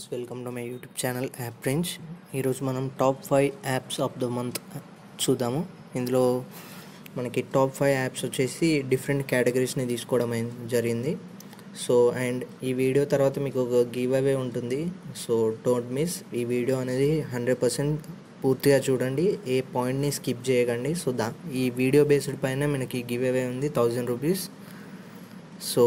friends welcome to my YouTube channel app range ఈరోజు మనం top five apps of the month చూద్దాము ఇందులో మనకి టాప్ ఫైవ్ యాప్స్ వచ్చేసి డిఫరెంట్ కేటగిరీస్ని తీసుకోవడం అయింది జరిగింది సో అండ్ ఈ వీడియో తర్వాత మీకు ఒక గివ్ అవే ఉంటుంది సో డోంట్ మిస్ ఈ వీడియో అనేది హండ్రెడ్ పర్సెంట్ పూర్తిగా చూడండి ఏ పాయింట్ని స్కిప్ చేయకండి సో దా ఈ వీడియో బేస్డ్ పైన మనకి గివ్ అవే ఉంది థౌజండ్ రూపీస్ సో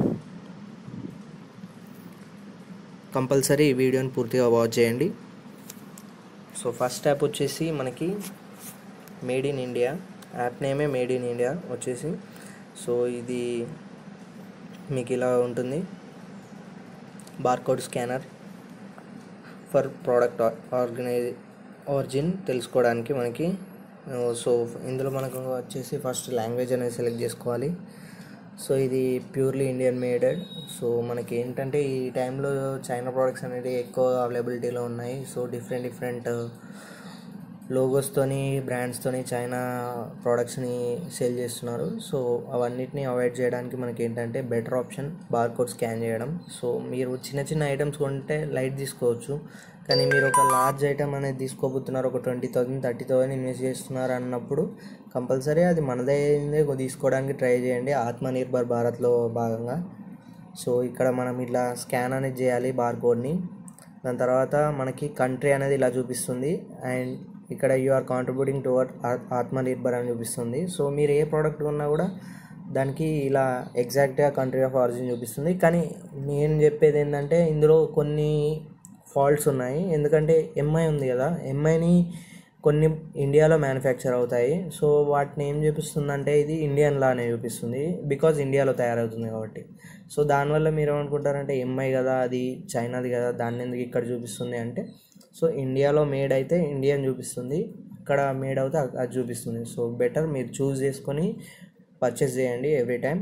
కంపల్సరీ ఈ వీడియోని పూర్తిగా వాచ్ చేయండి సో ఫస్ట్ యాప్ వచ్చేసి మనకి మేడ్ ఇన్ ఇండియా యాప్ నేమే మేడ్ ఇన్ ఇండియా వచ్చేసి సో ఇది మీకు ఇలా ఉంటుంది barcode scanner for product organise origin తెలుసుకోవడానికి మనకి సో ఇందులో మనకు వచ్చేసి ఫస్ట్ లాంగ్వేజ్ అనేది సెలెక్ట్ చేసుకోవాలి సో ఇది ప్యూర్లీ ఇండియన్ మేడెడ్ సో మనకి ఏంటంటే ఈ టైంలో చైనా ప్రోడక్ట్స్ అనేవి ఎక్కువ అవైలబిలిటీలో ఉన్నాయి సో డిఫరెంట్ డిఫరెంట్ లోగోస్తోని బ్రాండ్స్తోని చైనా ప్రోడక్ట్స్ని సేల్ చేస్తున్నారు సో అవన్నిటిని అవాయిడ్ చేయడానికి మనకి ఏంటంటే బెటర్ ఆప్షన్ బార్కోడ్ స్కాన్ చేయడం సో మీరు చిన్న చిన్న ఐటమ్స్ కొంటే లైట్ తీసుకోవచ్చు కానీ మీరు ఒక లార్జ్ ఐటమ్ అనేది తీసుకోబోతున్నారు ఒక twenty thousand thirty thousand invest చేస్తున్నారు అన్నప్పుడు కంపల్సరీ అది మనదైందే తీసుకోవడానికి ట్రై చేయండి ఆత్మనిర్భర్ భారత్లో భాగంగా సో ఇక్కడ మనం ఇట్లా స్కాన్ అనేది చేయాలి బార్కోడ్ని దాని తర్వాత మనకి కంట్రీ అనేది ఇలా చూపిస్తుంది అండ్ ఇక్కడ you are contributing toward Atmanirbhar అని చూపిస్తుంది సో మీరు ఏ ప్రోడక్ట్ కొన్నా కూడా దానికి ఇలా ఎగ్జాక్ట్గా కంట్రీ ఆఫ్ ఆరిజిన్ చూపిస్తుంది కానీ నేను చెప్పేది ఏంటంటే ఇందులో కొన్ని ఫాల్ట్స్ ఉన్నాయి ఎందుకంటే ఎంఐ ఉంది కదా ఎంఐని కొన్ని ఇండియాలో మ్యానుఫ్యాక్చర్ అవుతాయి సో వాటిని ఏం చూపిస్తుందంటే ఇది ఇండియన్ లానే చూపిస్తుంది బికాజ్ ఇండియాలో తయారవుతుంది కాబట్టి సో దానివల్ల మీరు ఏమనుకుంటారంటే ఎంఐ కదా అది చైనాది కదా దాన్ని ఎందుకు ఇక్కడ చూపిస్తుంది అంటే సో ఇండియాలో మేడ్ అయితే ఇండియన్ చూపిస్తుంది ఇక్కడ మేడ్ అవుతే అది చూపిస్తుంది సో బెటర్ మీరు చూస్ చేసుకొని పర్చేస్ చేయండి every time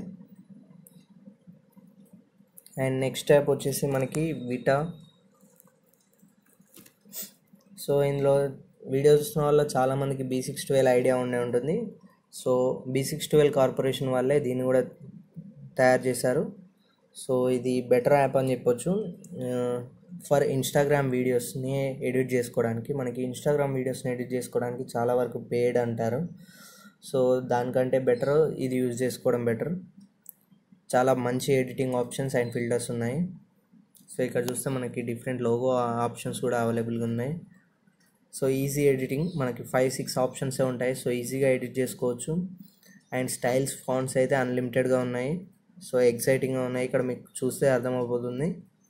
and next app వచ్చేసి మనకి విటా సో ఇందులో వీడియో చూసిన వల్ల చాలామందికి బీ సిక్స్ ట్వెల్వ్ ఐడియా ఉండే ఉంటుంది so B six twelve corporation వాళ్ళే దీన్ని కూడా తయారు చేశారు సో ఇది బెటర్ యాప్ అని చెప్పొచ్చు ఫర్ ఇన్స్టాగ్రామ్ వీడియోస్ని ఎడిట్ చేసుకోవడానికి మనకి ఇన్స్టాగ్రామ్ వీడియోస్ని ఎడిట్ చేసుకోవడానికి చాలా వరకు పేడ్ అంటారు సో దానికంటే బెటర్ ఇది యూజ్ చేసుకోవడం బెటర్ చాలా మంచి ఎడిటింగ్ ఆప్షన్స్ అండ్ ఫిల్టర్స్ ఉన్నాయి సో ఇక్కడ చూస్తే మనకి డిఫరెంట్ లోగో ఆప్షన్స్ కూడా అవైలబుల్గా ఉన్నాయి సో ఈజీ ఎడిటింగ్ మనకి ఫైవ్ సిక్స్ ఆప్షన్సే ఉంటాయి సో ఈజీగా ఎడిట్ చేసుకోవచ్చు అండ్ స్టైల్స్ ఫాంట్స్ అయితే అన్లిమిటెడ్గా ఉన్నాయి సో ఎక్సైటింగ్గా ఉన్నాయి ఇక్కడ మీకు చూస్తే అర్థమైపోతుంది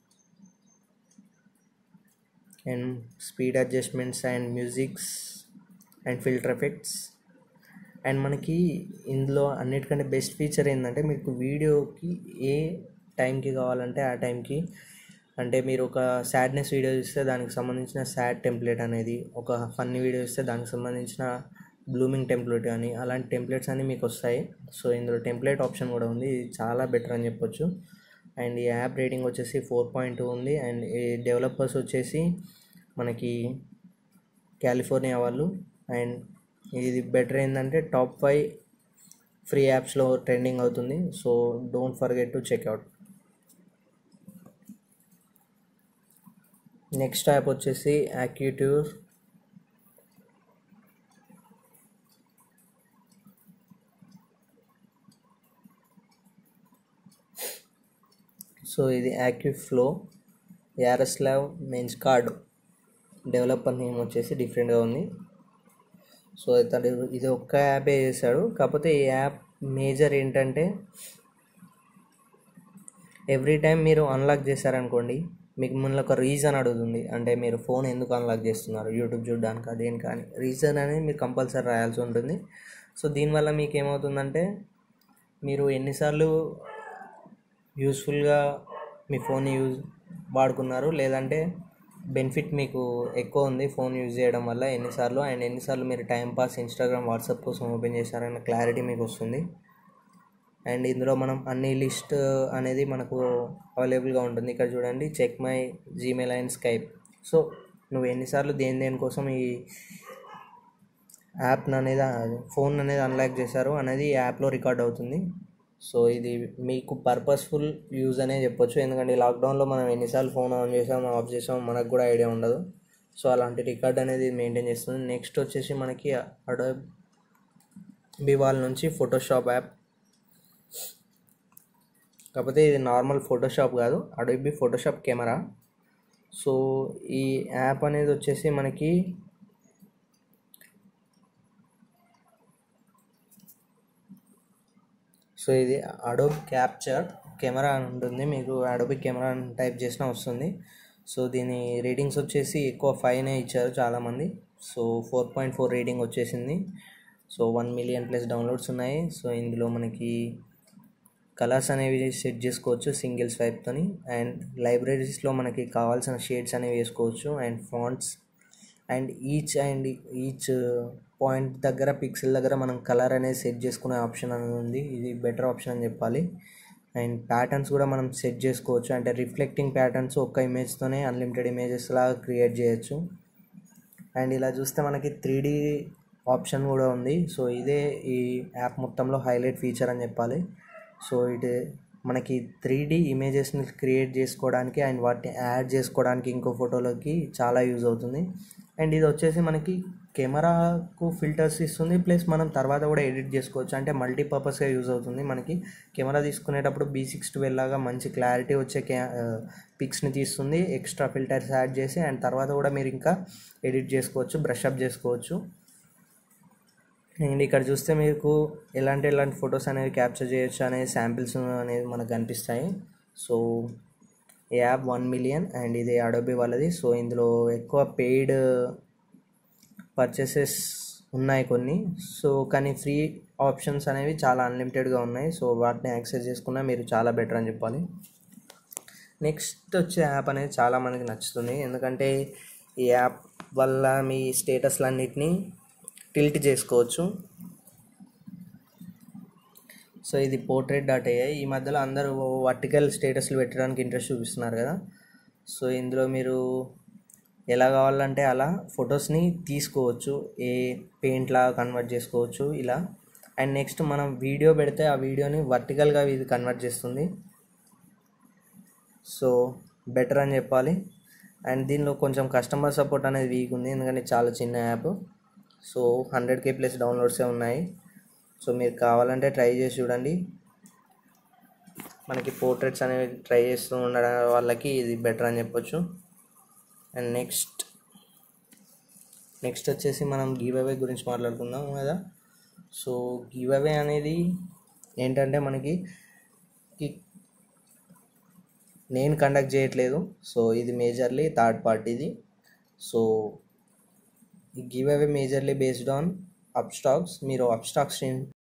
and speed adjustments and musics and filter effects and మనకి ఇందులో అన్నిటికంటే బెస్ట్ ఫీచర్ ఏంటంటే మీకు వీడియోకి ఏ టైంకి కావాలంటే ఆ టైంకి అంటే మీరు ఒక సాడ్నెస్ వీడియో చూస్తే దానికి సంబంధించిన సాడ్ టెంప్లెట్ అనేది ఒక ఫన్నీ వీడియో చూస్తే దానికి సంబంధించిన బ్లూమింగ్ టెంప్లెట్ కానీ అలాంటి టెంప్లెట్స్ అన్నీ మీకు వస్తాయి సో ఇందులో టెంప్లెట్ ఆప్షన్ కూడా ఉంది ఇది చాలా బెటర్ అని చెప్పొచ్చు అండ్ ఈ యాప్ రేటింగ్ వచ్చేసి ఫోర్ పాయింట్ టూ ఉంది అండ్ ఈ డెవలపర్స్ వచ్చేసి మనకి కాలిఫోర్నియా వాళ్ళు అండ్ ఇది బెటర్ ఏంటంటే టాప్ ఫైవ్ ఫ్రీ యాప్స్లో ట్రెండింగ్ అవుతుంది so don't forget to check out next app వచ్చేసి యాక్యూట్యూర్ సో ఇది యాక్యూ ఫ్లో యారస్లావ్ మెన్స్ కార్డ్ డెవలపర్ నేమ్ వచ్చేసి డిఫరెంట్గా ఉంది సో ఇతడు ఇది ఒక్క యాపే చేశాడు కాకపోతే ఈ యాప్ మేజర్ ఏంటంటే ఎవ్రీ టైం మీరు అన్లాక్ చేశారనుకోండి మీకు మిమ్మల్ని ఒక రీజన్ అడుగుతుంది అంటే మీరు ఫోన్ ఎందుకు అన్లాక్ చేస్తున్నారు యూట్యూబ్ చూడడానికి దేనికి కానీ రీజన్ అనేది మీరు కంపల్సరీ రాయాల్సి ఉంటుంది సో దీనివల్ల మీకు ఏమవుతుందంటే మీరు ఎన్నిసార్లు యూస్ఫుల్గా మీ ఫోన్ యూజ్ వాడుకున్నారు లేదంటే బెనిఫిట్ మీకు ఎక్కువ ఉంది ఫోన్ యూజ్ చేయడం వల్ల ఎన్నిసార్లు అండ్ ఎన్నిసార్లు మీరు టైంపాస్ ఇన్స్టాగ్రామ్ వాట్సాప్ కోసం ఓపెన్ చేశారన్న క్లారిటీ మీకు వస్తుంది అండ్ ఇందులో మనం అన్ని లిస్ట్ అనేది మనకు అవైలబుల్గా ఉంటుంది ఇక్కడ చూడండి check my Gmail and Skype so నువ్వు ఎన్నిసార్లు దేని దేనికోసం ఈ యాప్ అనేది ఫోన్ అనేది అన్లాక్ చేశారు అనేది ఈ యాప్లో రికార్డ్ అవుతుంది సో ఇది మీకు పర్పస్ఫుల్ యూజ్ అనే చెప్పొచ్చు ఎందుకంటే ఈ లాక్డౌన్లో మనం ఎన్నిసార్లు ఫోన్ ఆన్ చేసాం ఆఫ్ చేసాం మనకు కూడా ఐడియా ఉండదు సో అలాంటి రికార్డ్ అనేది మెయింటైన్ చేస్తుంది నెక్స్ట్ వచ్చేసి మనకి అడోబ్ బివాల్ నుంచి ఫోటోషాప్ యాప్ కాకపోతే ఇది నార్మల్ ఫోటోషాప్ కాదు అడోబీ ఫోటోషాప్ కెమెరా సో ఈ యాప్ అనేది వచ్చేసి మనకి సో ఇది అడోబ్ క్యాప్చర్ కెమెరా అని ఉంటుంది మీకు అడోబీ కెమెరా అని టైప్ చేసినా వస్తుంది సో దీని రేటింగ్స్ వచ్చేసి ఎక్కువ ఫైవ్నే ఇచ్చారు చాలామంది so four point four rating వచ్చేసింది so one million plus downloads ఉన్నాయి సో ఇందులో మనకి కలర్స్ అనేవి సెట్ చేసుకోవచ్చు సింగిల్ స్వైప్తోని అండ్ లైబ్రరీస్లో మనకి కావాల్సిన షేడ్స్ అనేవి వేసుకోవచ్చు and fonts and each and each point దగ్గర పిక్సెల్ దగ్గర మనం కలర్ అనేది సెట్ చేసుకునే ఆప్షన్ అనేది ఉంది ఇది బెటర్ ఆప్షన్ అని చెప్పాలి అండ్ ప్యాటర్న్స్ కూడా మనం సెట్ చేసుకోవచ్చు అంటే రిఫ్లెక్టింగ్ ప్యాటర్న్స్ ఒక్క ఇమేజ్తోనే అన్లిమిటెడ్ ఇమేజెస్ లాగా క్రియేట్ చేయొచ్చు అండ్ ఇలా చూస్తే మనకి త్రీ డీ ఆప్షన్ కూడా ఉంది సో ఇదే ఈ యాప్ మొత్తంలో హైలైట్ ఫీచర్ అని చెప్పాలి సో ఇది మనకి త్రీ డీ ఇమేజెస్ని క్రియేట్ చేసుకోవడానికి అండ్ వాటిని యాడ్ చేసుకోవడానికి ఇంకో ఫోటోలోకి చాలా యూజ్ అవుతుంది అండ్ ఇది వచ్చేసి మనకి కెమెరాకు ఫిల్టర్స్ ఇస్తుంది ప్లస్ మనం తర్వాత కూడా ఎడిట్ చేసుకోవచ్చు అంటే మల్టీపర్పస్గా యూజ్ అవుతుంది మనకి కెమెరా తీసుకునేటప్పుడు బీ సిక్స్ ట్వెల్వ్ లాగా మంచి క్లారిటీ వచ్చే కే పిక్స్ని తీస్తుంది ఎక్స్ట్రా ఫిల్టర్స్ యాడ్ చేసి అండ్ తర్వాత కూడా మీరు ఇంకా ఎడిట్ చేసుకోవచ్చు బ్రష్ అప్ చేసుకోవచ్చు అండ్ ఇక్కడ చూస్తే మీకు ఎలాంటి ఎలాంటి ఫొటోస్ అనేవి క్యాప్చర్ చేయొచ్చు అనే శాంపిల్స్ అనేవి మనకు కనిపిస్తాయి సో ఈ యాప్ వన్ మిలియన్ అండ్ ఇది అడోబీ వాళ్ళది సో ఇందులో ఎక్కువ పెయిడ్ పర్చేసెస్ ఉన్నాయి కొన్ని సో కానీ ఫ్రీ ఆప్షన్స్ అనేవి చాలా అన్లిమిటెడ్గా ఉన్నాయి సో వాటిని యాక్సెస్ చేసుకున్నా మీరు చాలా బెటర్ అని చెప్పాలి నెక్స్ట్ వచ్చే యాప్ అనేది చాలా మందికి నచ్చుతుంది ఎందుకంటే ఈ యాప్ వల్ల మీ స్టేటస్లన్నిటినీ టిల్ట్ చేసుకోవచ్చు సో ఇది పోర్ట్రేట్ డాట్ ఏఐ ఈ మధ్యలో అందరూ వర్టికల్ స్టేటస్లు పెట్టడానికి ఇంట్రెస్ట్ చూపిస్తున్నారు కదా సో ఇందులో మీరు ఎలా కావాలంటే అలా ఫొటోస్ని తీసుకోవచ్చు ఏ పెయింట్లా కన్వర్ట్ చేసుకోవచ్చు ఇలా అండ్ నెక్స్ట్ మనం వీడియో పెడితే ఆ వీడియోని వర్టికల్గా ఇది కన్వర్ట్ చేస్తుంది సో బెటర్ అని చెప్పాలి అండ్ దీనిలో కొంచెం కస్టమర్ సపోర్ట్ అనేది వీక్ ఉంది ఎందుకంటే చాలా చిన్న app so hundred K plus డౌన్లోడ్సే ఉన్నాయి సో మీరు కావాలంటే ట్రై చేసి చూడండి మనకి పోర్ట్రేట్స్ అనేవి ట్రై చేస్తూ ఉండడం వాళ్ళకి ఇది బెటర్ అని చెప్పొచ్చు అండ్ నెక్స్ట్ నెక్స్ట్ వచ్చేసి మనం గివ్ అవే గురించి మాట్లాడుకుందాం కదా సో గివ్ అవే అనేది ఏంటంటే మనకి ఈ- నేను కండక్ట్ చేయట్లేదు సో ఇది మేజర్లీ థర్డ్ పార్టీది సో ఈ give away majorly based on Upstox మీరు అప్ స్టాక్స్